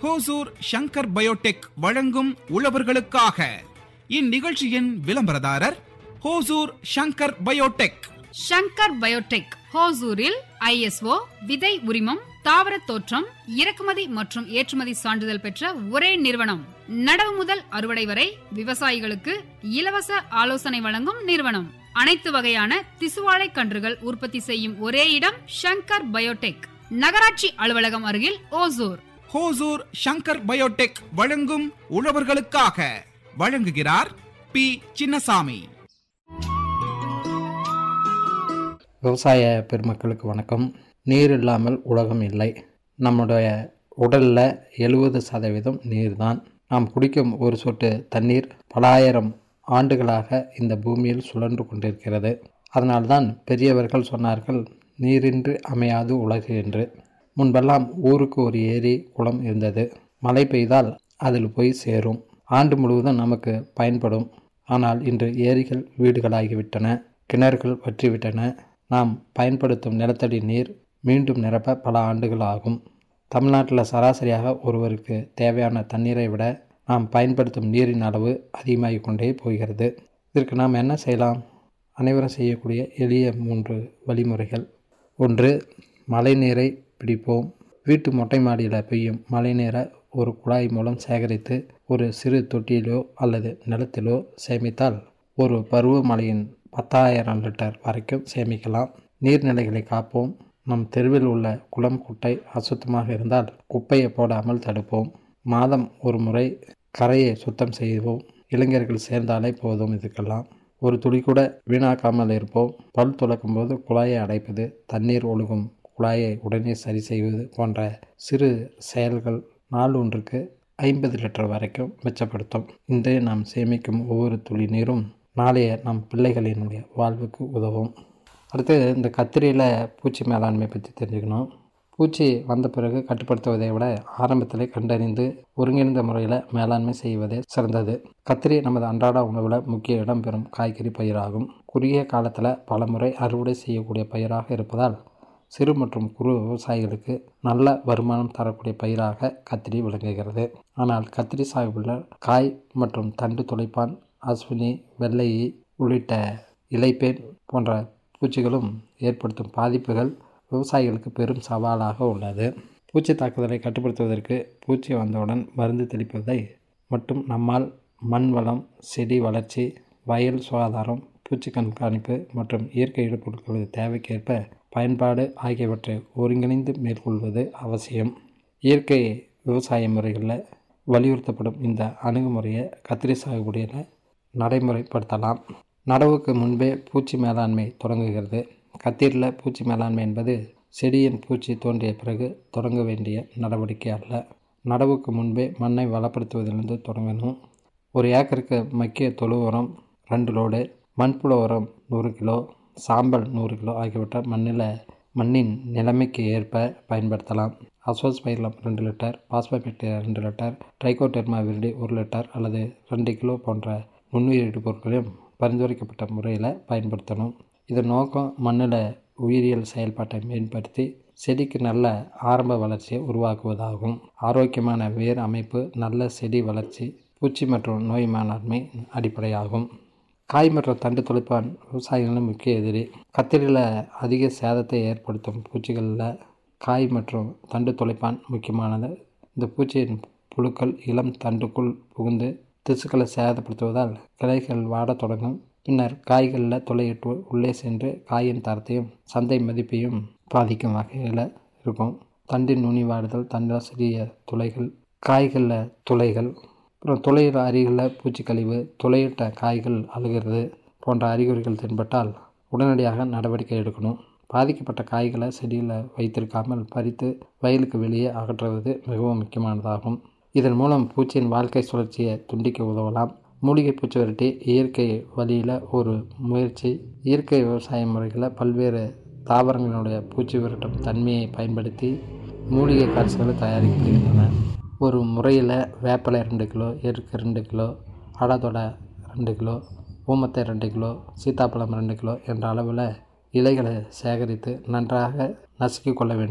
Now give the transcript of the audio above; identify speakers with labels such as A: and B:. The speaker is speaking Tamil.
A: ஹோசூர் ஷங்கர் பயோடெக் வழங்கும் உழவர்களுக்காக இந்நிகழ்ச்சியின் விளம்பரதாரர் ஹோசூர் ஷங்கர் பயோடெக்
B: ஷங்கர் பயோடெக் ஹோசூரில் ஐஎஸ்ஓ விதை உரிமம் தாவர தோற்றம் இறக்குமதி மற்றும் ஏற்றுமதி சான்றிதழ் பெற்ற ஒரே நிறுவனம் நடவு முதல் அறுவடை வரை விவசாயிகளுக்கு இலவச ஆலோசனை வழங்கும் நிறுவனம் அனைத்து வகையான திசுவாழை கன்றுகள் உற்பத்தி செய்யும் ஒரே இடம் ஷங்கர் பயோடெக் நகராட்சி அலுவலகம் அருகில் ஓசூர்
A: ஹோசூர் ஷங்கர் பயோடெக் வழங்கும் உழவர்களுக்காக வழங்குகிறார் பி சின்னசாமி
C: விவசாய பெருமக்களுக்கு வணக்கம் நீர் இல்லாமல் உலகம் இல்லை நம்முடைய உடலில் எழுபது சதவீதம் நீர் தான் நாம் குடிக்கும் ஒரு சொட்டு தண்ணீர் பலாயிரம் ஆண்டுகளாக இந்த பூமியில் சுழன்று கொண்டிருக்கிறது அதனால்தான் பெரியவர்கள் சொன்னார்கள் நீரின்றி அமையாது உலகு என்று முன்பெல்லாம் ஊருக்கு ஒரு ஏரி குளம் இருந்தது மழை பெய்தால் அதில் போய் சேரும் ஆண்டு முழுவதும் நமக்கு பயன்படும் ஆனால் இன்று ஏரிகள் வீடுகளாகிவிட்டன கிணறுகள் வற்றிவிட்டன நாம் பயன்படுத்தும் நிலத்தடி நீர் மீண்டும் நிரப்ப பல ஆண்டுகள் ஆகும் தமிழ்நாட்டில் சராசரியாக ஒருவருக்கு தேவையான தண்ணீரை விட நாம் பயன்படுத்தும் நீரின் அளவு அதிகமாகி கொண்டே போகிறது இதற்கு நாம் என்ன செய்யலாம் அனைவரும் செய்யக்கூடிய எளிய மூன்று வழிமுறைகள் ஒன்று மழை நீரை பிடிப்போம் வீட்டு மொட்டை மாடியில் பெய்யும் மழை நீரை ஒரு குழாய் மூலம் சேகரித்து ஒரு சிறு தொட்டியிலோ அல்லது நிலத்திலோ சேமித்தால் ஒரு பருவமழையின் பத்தாயிரம் லிட்டர் வரைக்கும் சேமிக்கலாம் நீர்நிலைகளை காப்போம் நம் தெருவில் உள்ள குளம் குட்டை அசுத்தமாக இருந்தால் குப்பையை போடாமல் தடுப்போம் மாதம் ஒரு முறை கரையை சுத்தம் செய்வோம் இளைஞர்கள் சேர்ந்தாலே போதும் இதுக்கெல்லாம் ஒரு துளி கூட வீணாக்காமல் இருப்போம் பல் துளக்கும் போது குழாயை அடைப்பது தண்ணீர் ஒழுகும் குழாயை உடனே சரி செய்வது போன்ற சிறு செயல்கள் நாள் ஒன்றுக்கு ஐம்பது லிட்டர் வரைக்கும் மிச்சப்படுத்தும் இன்றைய நாம் சேமிக்கும் ஒவ்வொரு துளி நீரும் நாளைய நம் பிள்ளைகளினுடைய வாழ்வுக்கு உதவும் அடுத்து இந்த கத்திரியில் பூச்சி மேலாண்மை பற்றி தெரிஞ்சுக்கணும் பூச்சி வந்த பிறகு கட்டுப்படுத்துவதை விட ஆரம்பத்தில் கண்டறிந்து ஒருங்கிணைந்த முறையில் மேலாண்மை செய்வதே சிறந்தது கத்திரி நமது அன்றாட உணவில் முக்கிய இடம் பெறும் காய்கறி பயிராகும் குறுகிய காலத்தில் பல முறை அறுவடை செய்யக்கூடிய பயிராக இருப்பதால் சிறு மற்றும் குறு விவசாயிகளுக்கு நல்ல வருமானம் தரக்கூடிய பயிராக கத்திரி விளங்குகிறது ஆனால் கத்திரி சாகுபடியில் காய் மற்றும் தண்டு துளைப்பான் அஸ்வினி வெள்ளை உள்ளிட்ட இலைப்பேன் போன்ற பூச்சிகளும் ஏற்படுத்தும் பாதிப்புகள் விவசாயிகளுக்கு பெரும் சவாலாக உள்ளது பூச்சி தாக்குதலை கட்டுப்படுத்துவதற்கு பூச்சி வந்தவுடன் மருந்து தெளிப்பதை மட்டும் நம்மால் மண் வளம் செடி வளர்ச்சி வயல் சுகாதாரம் பூச்சி கண்காணிப்பு மற்றும் இயற்கை இடுபொருட்களது தேவைக்கேற்ப பயன்பாடு ஆகியவற்றை ஒருங்கிணைந்து மேற்கொள்வது அவசியம் இயற்கை விவசாய முறைகளில் வலியுறுத்தப்படும் இந்த அணுகுமுறையை கத்திரி சாகுபடியில் நடைமுறைப்படுத்தலாம் நடவுக்கு முன்பே பூச்சி மேலாண்மை தொடங்குகிறது கத்தீரில் பூச்சி மேலாண்மை என்பது செடியின் பூச்சி தோன்றிய பிறகு தொடங்க வேண்டிய நடவடிக்கை அல்ல நடவுக்கு முன்பே மண்ணை வளப்படுத்துவதிலிருந்து தொடங்கணும் ஒரு ஏக்கருக்கு மக்கிய தொழு உரம் ரெண்டு லோடு மண்புழு உரம் நூறு கிலோ சாம்பல் நூறு கிலோ ஆகியவற்றை மண்ணில் மண்ணின் நிலைமைக்கு ஏற்ப பயன்படுத்தலாம் அசோஸ் பயிரிலம் ரெண்டு லிட்டர் பாஸ்போபேக்டீரியா ரெண்டு லிட்டர் ட்ரைகோடெர்மா விரிடி ஒரு லிட்டர் அல்லது ரெண்டு கிலோ போன்ற நுண்ணுயிரிடு பொருட்களையும் பரிந்துரைக்கப்பட்ட முறையில் பயன்படுத்தணும் இதன் நோக்கம் மண்ணில் உயிரியல் செயல்பாட்டை மேம்படுத்தி செடிக்கு நல்ல ஆரம்ப வளர்ச்சியை உருவாக்குவதாகும் ஆரோக்கியமான வேர் அமைப்பு நல்ல செடி வளர்ச்சி பூச்சி மற்றும் நோய் மேலாண்மை அடிப்படையாகும் காய் மற்றும் தண்டு துளைப்பான் விவசாயிகளின் முக்கிய எதிரி கத்திரியில் அதிக சேதத்தை ஏற்படுத்தும் பூச்சிகளில் காய் மற்றும் தண்டு துளைப்பான் முக்கியமானது இந்த பூச்சியின் புழுக்கள் இளம் தண்டுக்குள் புகுந்து திசுக்களை சேதப்படுத்துவதால் கிளைகள் வாடத் தொடங்கும் பின்னர் காய்களில் துளையிட்டு உள்ளே சென்று காயின் தரத்தையும் சந்தை மதிப்பையும் பாதிக்கும் வகையில் இருக்கும் தண்டின் நுனி வாடுதல் தண்டில் சிறிய துளைகள் காய்களில் துளைகள் அப்புறம் துளையிற அருகில் பூச்சிக்கழிவு துளையிட்ட காய்கள் அழுகிறது போன்ற அறிகுறிகள் தென்பட்டால் உடனடியாக நடவடிக்கை எடுக்கணும் பாதிக்கப்பட்ட காய்களை செடியில் வைத்திருக்காமல் பறித்து வயலுக்கு வெளியே அகற்றுவது மிகவும் முக்கியமானதாகும் இதன் மூலம் பூச்சியின் வாழ்க்கை சுழற்சியை துண்டிக்க உதவலாம் மூலிகை பூச்சி விரட்டி இயற்கை வழியில் ஒரு முயற்சி இயற்கை விவசாய முறைகளில் பல்வேறு தாவரங்களினுடைய பூச்சி விரட்டும் தன்மையை பயன்படுத்தி மூலிகை காட்சிகளை தயாரிக்கப்படுகின்றன ஒரு முறையில் வேப்பிலை ரெண்டு கிலோ எருக்கு ரெண்டு கிலோ அடதொடை ரெண்டு கிலோ ஊமத்தை ரெண்டு கிலோ சீத்தாப்பழம் ரெண்டு கிலோ என்ற அளவில் இலைகளை சேகரித்து நன்றாக நசுக்கிக் கொள்ள வேண்டும்